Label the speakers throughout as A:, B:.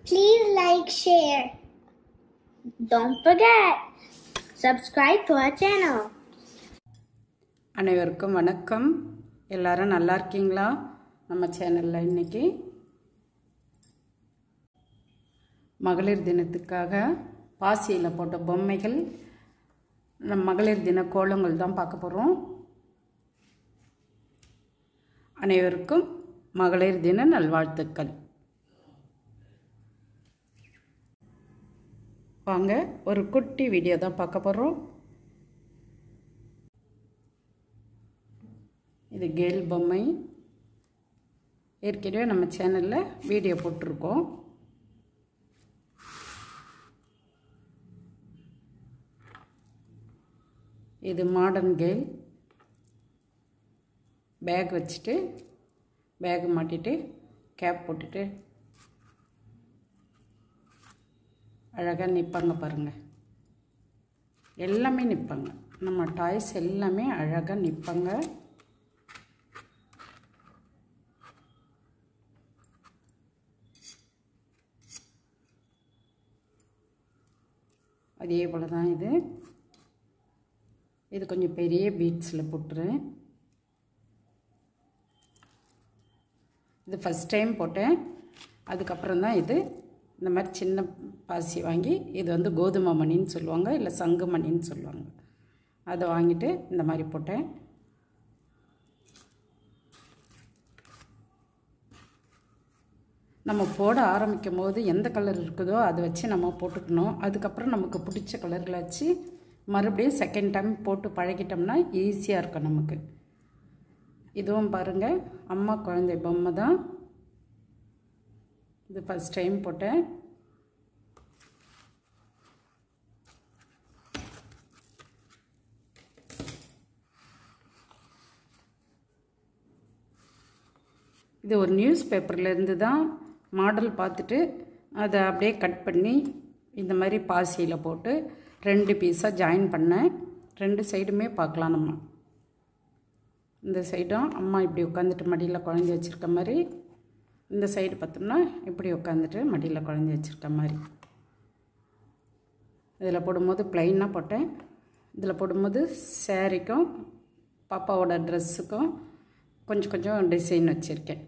A: Please like, share. Don't forget, subscribe to our channel.
B: அனைவருக்கும் வணக்கம் எல்லாரும் நல்லா இருக்கீங்களா நம்ம சேனலில் இன்னைக்கு மகளிர் தினத்துக்காக பாசியில் போட்ட பொம்மைகள் நம்ம மகளிர் தின கோலங்கள் தான் பார்க்க போகிறோம் அனைவருக்கும் மகளிர் தின நல்வாழ்த்துக்கள் வாங்க ஒரு குட்டி வீடியோ தான் பார்க்க போகிறோம் இது கேல் பொம்மை ஏற்கனவே நம்ம சேனலில் வீடியோ போட்டிருக்கோம் இது மாடர்ன் கேல் பேக் வச்சுட்டு பேக் மாட்டிட்டு கேப் போட்டுட்டு அழகாக நிற்பாங்க பாருங்கள் எல்லாமே நிற்பாங்க நம்ம டாய்ஸ் எல்லாமே அழகாக நிற்பாங்க அதே போல் தான் இது இது கொஞ்சம் பெரிய பீட்ஸில் போட்டுறேன் இது ஃபஸ்ட் டைம் போட்டேன் அதுக்கப்புறம் தான் இது இந்த மாதிரி சின்ன பாசி வாங்கி இது வந்து கோதுமை மணின்னு சொல்லுவாங்க இல்லை சங்கு மணின்னு சொல்லுவாங்க அதை வாங்கிட்டு இந்த மாதிரி போட்டேன் நம்ம போட ஆரம்பிக்கும் போது எந்த கலர் இருக்குதோ அதை வச்சு நம்ம போட்டுக்கணும் அதுக்கப்புறம் நமக்கு பிடிச்ச கலரில் வச்சு மறுபடியும் செகண்ட் டைம் போட்டு பழகிட்டோம்னா ஈஸியாக இருக்கும் நமக்கு இதுவும் பாருங்கள் அம்மா குழந்தை பொம்மை தான் இது ஃபஸ்ட் டைம் போட்டேன் இது ஒரு நியூஸ் பேப்பர்லேருந்து தான் மாடல் பார்த்துட்டு அதை அப்படியே கட் பண்ணி இந்த மாதிரி பாசியில் போட்டு ரெண்டு பீஸாக ஜாயின் பண்ணேன் ரெண்டு சைடுமே பார்க்கலாம் நம்ம இந்த சைடும் அம்மா இப்படி உட்காந்துட்டு மடியில் குழந்தை வச்சுருக்க மாதிரி இந்த சைடு பார்த்தோம்னா இப்படி உட்காந்துட்டு மடியில் குழந்தை வச்சுருக்க மாதிரி இதில் போடும்போது ப்ளைனாக போட்டேன் இதில் போடும்போது சேரீக்கும் பாப்பாவோட ட்ரெஸ்ஸுக்கும் கொஞ்சம் கொஞ்சம் டிசைன் வச்சுருக்கேன்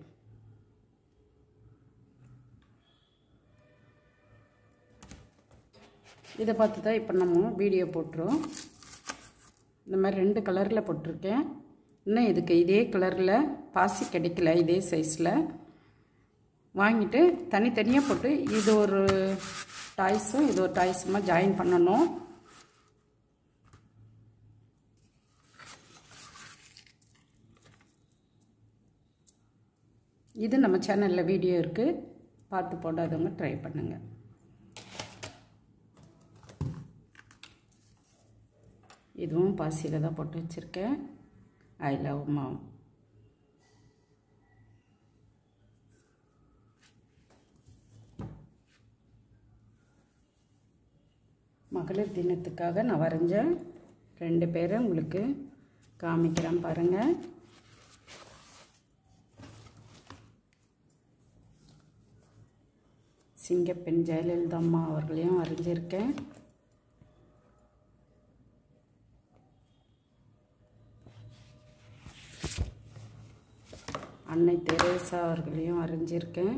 B: இதை பார்த்து தான் இப்போ நம்ம வீடியோ போட்டுரும் இந்த மாதிரி ரெண்டு கலரில் போட்டிருக்கேன் இன்னும் இதுக்கு இதே கலரில் பாசி கிடைக்கல இதே சைஸில் வாங்கிட்டு தனித்தனியாக போட்டு இது ஒரு டாய்ஸும் இது ஒரு டாய்ஸுமா ஜாயின் பண்ணணும் இது நம்ம சேனலில் வீடியோ இருக்குது பார்த்து போடாதவங்க ட்ரை பண்ணுங்கள் இதுவும் பாசியில் தான் போட்டு வச்சுருக்கேன் ஐ லவ் மாம் மகளிர் தினத்துக்காக நான் வரைஞ்ச ரெண்டு பேரை உங்களுக்கு காமிக்கிறேன் பாருங்கள் சிங்கப்பெண் ஜெயலலிதா அம்மா அவர்களையும் வரைஞ்சிருக்கேன் அன்னை தெரேசா அவர்களையும் வரைஞ்சிருக்கேன்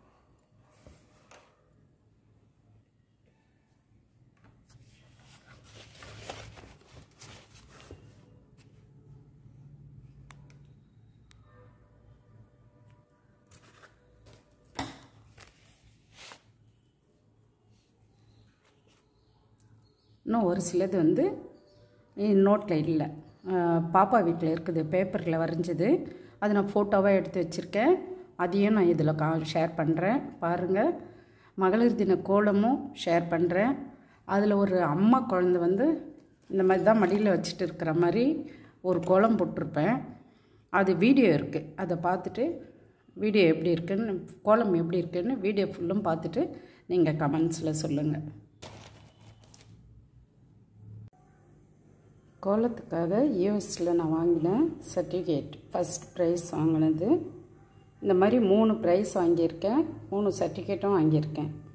B: இன்னும் ஒரு சிலது வந்து நோட்டில் இல்லை பாப்பா வீட்டில் இருக்குது பேப்பரில் வரைஞ்சது அது நான் ஃபோட்டோவாக எடுத்து வச்சுருக்கேன் அதையும் நான் இதில் கா ஷேர் பண்ணுறேன் பாருங்கள் மகளிர் தின கோலமும் ஷேர் பண்ணுறேன் அதில் ஒரு அம்மா குழந்தை வந்து இந்த மாதிரி தான் மடியில் வச்சுட்டு இருக்கிற மாதிரி ஒரு கோலம் போட்டிருப்பேன் அது வீடியோ இருக்குது அதை பார்த்துட்டு வீடியோ எப்படி இருக்குன்னு கோலம் எப்படி இருக்குன்னு வீடியோ ஃபுல்லும் பார்த்துட்டு நீங்கள் கமெண்ட்ஸில் சொல்லுங்கள் கோலத்துக்காக யூஎஸில் நான் வாங்கின சர்டிஃபிகேட் ஃபஸ்ட் ப்ரைஸ் வாங்கினது இந்த மாதிரி மூணு ப்ரைஸ் வாங்கியிருக்கேன் மூணு சர்டிஃபிகேட்டும் வாங்கியிருக்கேன்